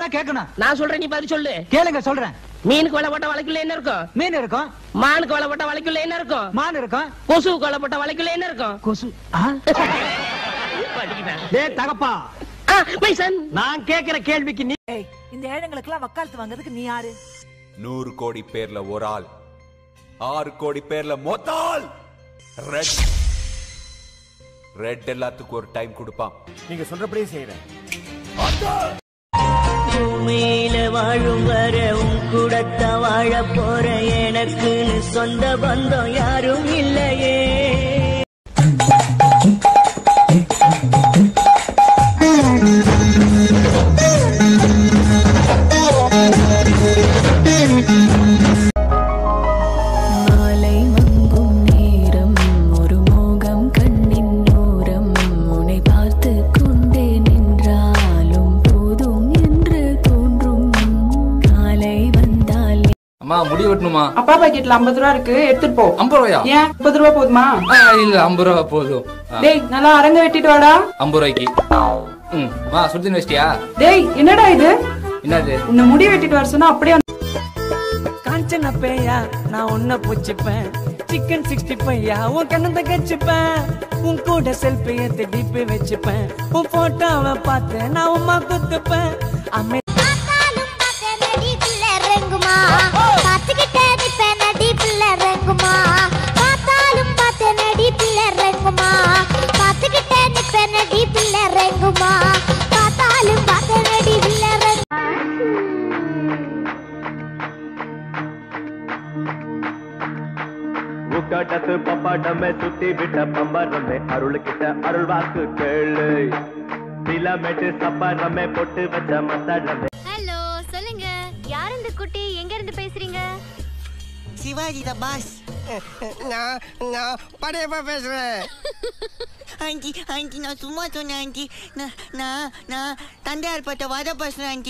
தான் கேட்கணும் நான் சொல்றேன் நீ பதில் சொல்லு கேளுங்க சொல்றேன் மீனுக்கு வலை போட்ட வலைக்குள்ள என்ன இருக்கும் மீன் இருக்கும் மானுக்கு வலை போட்ட வலைக்குள்ள என்ன இருக்கும் மான் இருக்கும் கொசுவுக்கு வலை போட்ட வலைக்குள்ள என்ன இருக்கும் கொசு ஆ? டேய் தகப்பா ஆ, பைசன் நான் கேக்குற கேள்விக்கு நீ ஏய் இந்த ஏழைங்களுக்கெல்லாம் வக்காலத்து வாங்குறதுக்கு நீ யாரு நூறு கோடி பேர்ல ஒரு ஆள் ஆறு கோடி பேர்ல மொத்தால் ரெட் ரெட் எல்லாத்துக்கும் ஒரு டைம் கொடுப்பான் நீங்க சொல்றபடியே செய்யறேன் பூமியில வாழும் வர உன் கூடத்த வாழ போற எனக்குன்னு சொந்த பந்தம் யாரும் இல்லையே மாலை மங்கும் நேரம் ஒரு மோகம் கண்ணின் ஓரம் உன்னை பார்த்து கொண்டே நின்றாலும் போதும் என்று தோன்றும் காலை வந்தால் அம்மா முடி வெட்டணுமா அப்பா பாக்கெட்ல ஐம்பது ரூபா இருக்கு எடுத்துட்டு போ ஐம்பது ரூபாயா ஏன் முப்பது ரூபா போதுமா ஆ, இல்ல ஐம்பது ரூபா போதும் ஆ, டேய் நல்லா அரங்க வெட்டிட்டு வாடா ஐம்பது ரூபாய்க்கு ம் மா சுடுதண்ணி வச்சிட்டியா டேய் என்னடா இது என்னது உன்னை முடி வெட்டிட்டு வர சொன்னா அப்படியே காஞ்சன பேயா நான் உன்னை பூச்சிப்பேன் சிக்கன் சிக்ஸ்டி ஃபையா உன் கண்ணந்த கச்சிப்பேன் உன் கூட செல்ஃபி எடுத்து டிப்பி வச்சுப்பேன் உன் போட்டோவை பார்த்து நான் உமா குத்துப்பேன் அம்மே பார்த்தாலும் பார்த்த நடி பிள்ளை இறங்குமா பார்த்துக்கிட்டே நிப்பேன் நடி பிள்ளை இறங்குமா பார்த்தாலும் பார்த்த நடி பிள்ளை இறங்குமா பார்த்துக்கிட்டே நிப்பேன் நடி பிள்ளை இறங்குமா பார்த்தாலும் பார்த்த நடி பிள்ளை இறங்குமா உக்காட்டத்து பப்பாட்டமே சுத்தி விட்ட பம்பரமே அருள் கிட்ட அருள் வாக்கு கேளு பிலமெட்டு சப்பரமே பொட்டு வச்ச மசாலமே ஹலோ சொல்லுங்க யார் இந்த குட்டி எங்க இருந்து பேசுறீங்க சிவாஜி த பாஸ் நான் நான் படையப்பா பேசுறேன் ஆண்டி ஆண்டி நான் சும்மா சொன்னேன் ஆண்டி நான் நான் நான் தந்தையார் பட்ட வத பேசுறேன் ஆண்டி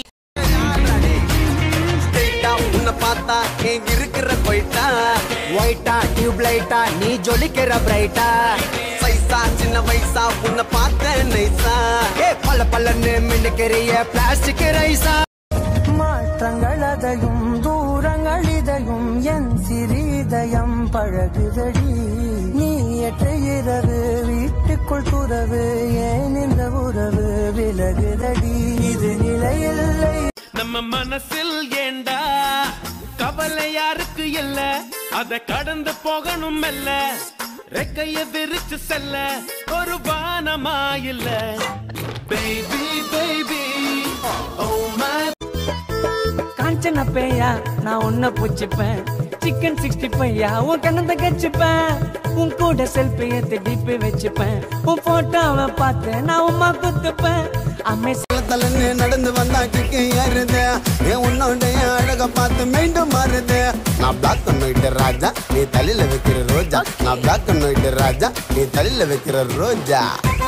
உன்னை பார்த்தா எங்க இருக்கிற போயிட்டா ஒயிட்டா டியூப் லைட்டா நீ ஜொலிக்கிற பிரைட்டா சைஸா சின்ன வயசா உன்னை பார்த்த நைசா ஏ பல்ல பல்லன்னு மின்னுக்கிறிய பிளாஸ்டிக் ரைஸா மாற்றங்கள் அதையும் தூரங்கள் இதையும் என் சிறிதயம் பழகுதடி நீ எற்ற இரவு வீட்டுக்குள் துறவு ஏன் இந்த உறவு விலகுதடி இது நிலையில்லை நம்ம மனசில் ஏண்டா கவலை யாருக்கு இல்ல அத கடந்து போகணும் மெல்ல ரெக்கைய விரிச்சு செல்ல ஒரு வானமா இல்ல baby baby oh my Kanchana பேயா நான் உன்னை பூச்சிப்பேன் சிக்கன் சிக்ஸ்டி ஃபையா உன் கண்ணந்த கச்சிப்பேன் உன் கூட செல்ஃபி எடுத்து டிப்பி வச்சுப்பேன் உன் போட்டோவை பார்த்து நான் உமா குத்துப்பேன் அம்மே தலன்னு நடந்து வந்தா கிக்கு ஏறுது என் உன்னோடைய அழக பார்த்து மீண்டும் மாறுது நான் பிளாக் அண்ட் ஒயிட் ராஜா நீ தலையில வைக்கிற ரோஜா நான் பிளாக் அண்ட் ஒயிட் ராஜா நீ தலையில வைக்கிற ரோஜா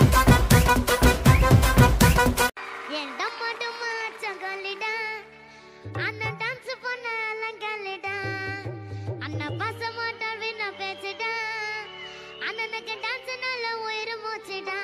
என்டம் மட்டும் மாச்சங்கலிடா அண்ணன் டான்ஸ் பண்ண அலங்கலிடா அண்ணன் பாச மாட்டார் வின பேச்சுடா அண்ணனுக்கு டான்ஸ் நல்ல உயிர் மூச்சுடா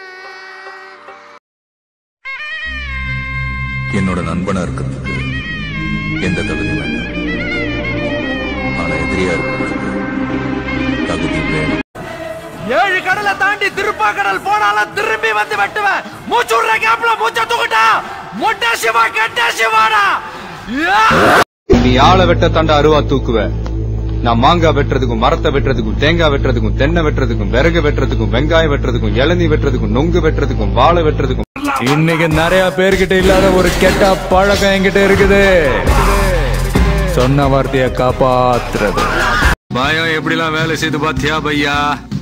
என்னோட நண்பனா இருக்கிறதுக்கு எந்த தகுதி வேண்டாம் ஆனா எதிரியா இருக்கிறதுக்கு தகுதி வேணும் ஏழு கடலை தாண்டி திருப்பா கடல் போனாலும் திரும்பி வந்து வெட்டுவேன் மூச்சு விடுற கேப்ல மூச்ச தூக்கிட்டா முட்டை சிவா கெட்ட சிவாடா நீ ஆளை வெட்ட தாண்டா அருவா தூக்குவ நான் மாங்காய் வெட்டுறதுக்கும் மரத்தை வெட்டுறதுக்கும் தேங்காய் வெட்டுறதுக்கும் தென்னை வெட்டுறதுக்கும் விறகு வெட்டுறதுக்கும் வெங்காயம் வெட்டுறதுக்கும் இளநீ வெட்டுறதுக்கும் நொங்கு வெட்டுறதுக்கும் வாழை வெட்டுறதுக்கும் இன்னைக்கு நிறைய பேர்கிட்ட இல்லாத ஒரு கெட்ட பழக்கம் என்கிட்ட இருக்குது சொன்ன வார்த்தைய காப்பாத்துறது பயம் எப்படிலாம் வேலை செய்து பாத்தியா பையா